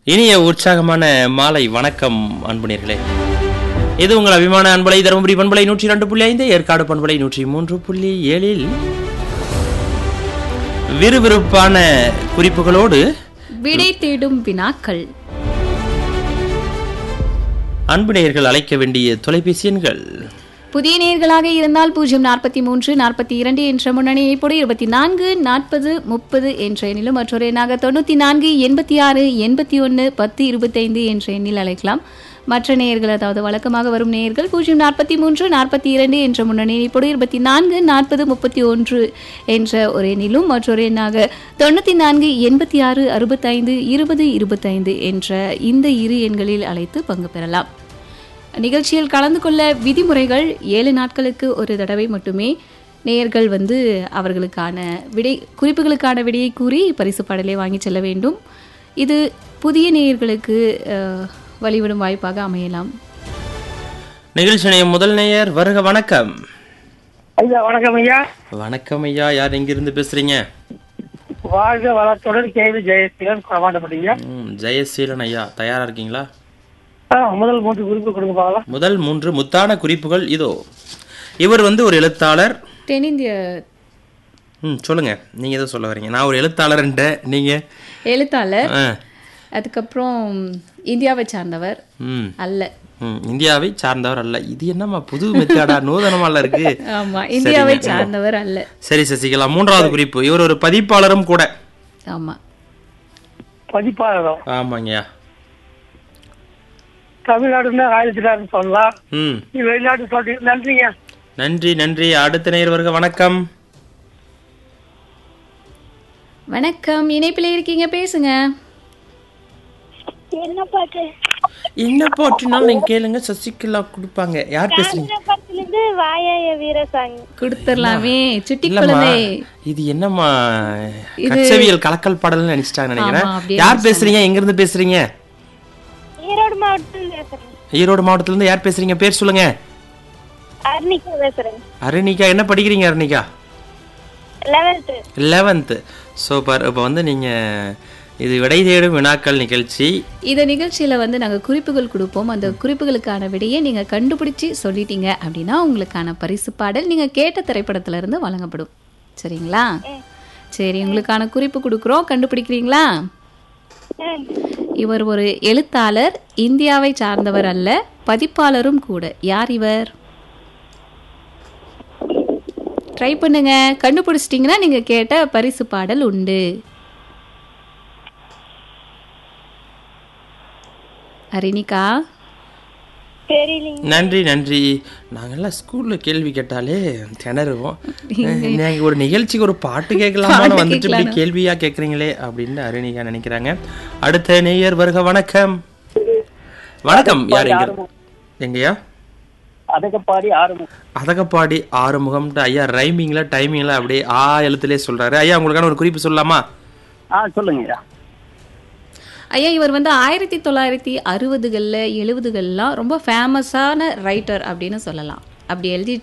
இனிய உற்சாகமான மாலை வணக்கம் அன்புநேர்களே இது உங்கள் அபிமான அன்பலை தருமபுரி பண்பலை நூற்றி ரெண்டு புள்ளி ஐந்து ஏற்காடு பண்பலை நூற்றி மூன்று புள்ளி ஏழில் விறுவிறுப்பான குறிப்புகளோடு விடை தேடும் வினாக்கள் அன்பு நேயர்கள் அழைக்க வேண்டிய தொலைபேசி எண்கள் புதிய நேர்களாக இருந்தால் பூஜ்ஜியம் நாற்பத்தி மூன்று நாற்பத்தி இரண்டு என்ற முன்னணியை போடு இருபத்தி நான்கு நாற்பது முப்பது என்ற எண்ணிலும் மற்றொரு எண்ணாக தொண்ணூற்றி நான்கு எண்பத்தி ஆறு எண்பத்தி ஒன்று பத்து இருபத்தைந்து என்ற எண்ணில் அழைக்கலாம் மற்ற நேயர்கள் அதாவது வழக்கமாக வரும் நேயர்கள் பூஜ்ஜியம் நாற்பத்தி மூன்று நாற்பத்தி இரண்டு என்ற முன்னணியை போடு இருபத்தி நான்கு நாற்பது முப்பத்தி ஒன்று என்ற ஒரு எண்ணிலும் மற்றொரு எண்ணாக தொண்ணூற்றி நான்கு எண்பத்தி ஆறு அறுபத்தைந்து இருபது இருபத்தைந்து என்ற இந்த இரு எண்களில் அழைத்து பங்கு பெறலாம் நிகழ்ச்சியில் கலந்து கொள்ள விதிமுறைகள் ஏழு நாட்களுக்கு ஒரு தடவை மட்டுமே நேயர்கள் வந்து அவர்களுக்கான விடை குறிப்புகளுக்கான விடையை கூறி பரிசு பாடலை வாங்கி செல்ல வேண்டும் இது புதிய நேயர்களுக்கு அஹ், வழிவிடும் வாய்ப்பாக அமையலாம் நிகழ்ச்சி நிலையம் முதல் நேயர் வருக வணக்கம் ஐயா வணக்கம் ஐயா வணக்கம் ஐயா யார் எங்கிருந்து பேசுறீங்க வாழ்க வளத்துடன் கேள்வி ஜெயசீலன் குறமாண்டப்பட்டீங்க ம், ஜெயசீலன் ஐயா தயாரா இருக்கீங்களா முதல் மூன்று குறிப்பு கொடுங்க பார்க்கலாம் முதல் மூன்று முத்தான குறிப்புகள் இதோ இவர் வந்து ஒரு எழுத்தாளர் தென்னிந்திய ம் சொல்லுங்க நீங்க எதோ சொல்ல வரீங்க நான் ஒரு எழுத்தாளர்ன்ற நீங்க எழுத்தாளர் ஆ, அதுக்கப்புறம் இந்தியாவை சார்ந்தவர் ம் அல்ல ம், இந்தியாவை சார்ந்தவர் அல்ல இது என்னம்மா புது மெத்தடா நூதனமால இருக்கு ஆமா இந்தியாவை சார்ந்தவர் அல்ல சரி சசிகலா மூன்றாவது குறிப்பு இவர் ஒரு பதிப்பாளரும் கூட ஆமா பதிப்பாளரும் ஆமாங்கய்யா தமிழ்நாடுன்னா ஆயிரத்தி சொல்லலாம் ம் நீ வெளிநாட்டு சொல்றீங்க நன்றிங்க நன்றி நன்றி அடுத்த நேர் வருக வணக்கம் வணக்கம் இணைப்பில் இருக்கீங்க பேசுங்க என்ன பாட்டு என்ன பாட்டுனாலும் நீங்க கேளுங்க சசிகலா கொடுப்பாங்க யார் பேசுறீங்க படத்துலேருந்து வாயாய வீர சாங் கொடுத்துடலாமே சுட்டி இல்லம்மா குழந்தை இது என்னம்மா கச்சவியல் கலக்கல் பாடல்னு நினைச்சிட்டாங்க நினைக்கிறேன் ஆமா, அப்படியே யார் பேசுறீங்க எங்க இருந்து பேசுறீங்க ஈரோடு மாவட்டத்தில் பேசுறேன் ஈரோடு மாவட்டத்துல இருந்து யார் பேசுறீங்க பேர் சொல்லுங்க அர்னிகா பேசுறேன் அருணிகா என்ன படிக்கிறீங்க அருணிகா லெவல்த்து லெவன்த்து சூப்பர் இப்போ வந்து நீங்கள் இது விடை தேடும் வினாக்கள் நிகழ்ச்சி இந்த நிகழ்ச்சியில வந்து நாங்க குறிப்புகள் கொடுப்போம் அந்த குறிப்புகளுக்கான விடையை நீங்க கண்டுபிடிச்சு சொல்லிட்டீங்க அப்படின்னா உங்களுக்கான பரிசு பாடல் நீங்க கேட்ட திரைப்படத்துல இருந்து வழங்கப்படும் சரிங்களா சரி உங்களுக்கான குறிப்பு கொடுக்குறோம் கண்டுபிடிக்கிறீங்களா இவர் ஒரு எழுத்தாளர் இந்தியாவை சார்ந்தவர் அல்ல பதிப்பாளரும் கூட யார் இவர் ட்ரை பண்ணுங்க கண்டுபிடிச்சிட்டிங்கன்னா நீங்க கேட்ட பரிசு பாடல் உண்டு அரினிகா தெரியலீங்க நன்றி நன்றி நாங்கெல்லாம் ஸ்கூலில் கேள்வி கேட்டாலே திணறுவோம் நீங்கள் ஒரு நிகழ்ச்சிக்கு ஒரு பாட்டு கேட்கலாமான்னு வந்துட்டு இப்படி கேள்வியாக கேட்குறீங்களே அப்படின்னு அருணிகா நினைக்கிறாங்க அடுத்த நேயர் வருக வணக்கம் வணக்கம் யார் எங்க எங்கய்யா அதகப்பாடி ஆரம்பம் அதகப்பாடி ஆறுமுகம்ட்டு ஐயா ரைமிங்ல டைமிங்ல அப்படியே ஆ எழுத்துலேயே சொல்றாரு ஐயா உங்களுக்கான ஒரு குறிப்பு சொல்லலாமா ஆ சொல்லுங்க ஐயா ஐயா இவர் வந்து ஆயிரத்தி தொள்ளாயிரத்தி அறுபதுகளில் எழுபதுகள்லாம் ரொம்ப ஃபேமஸான ரைட்டர் அப்படின்னு சொல்லலாம் அப்படி எழுதி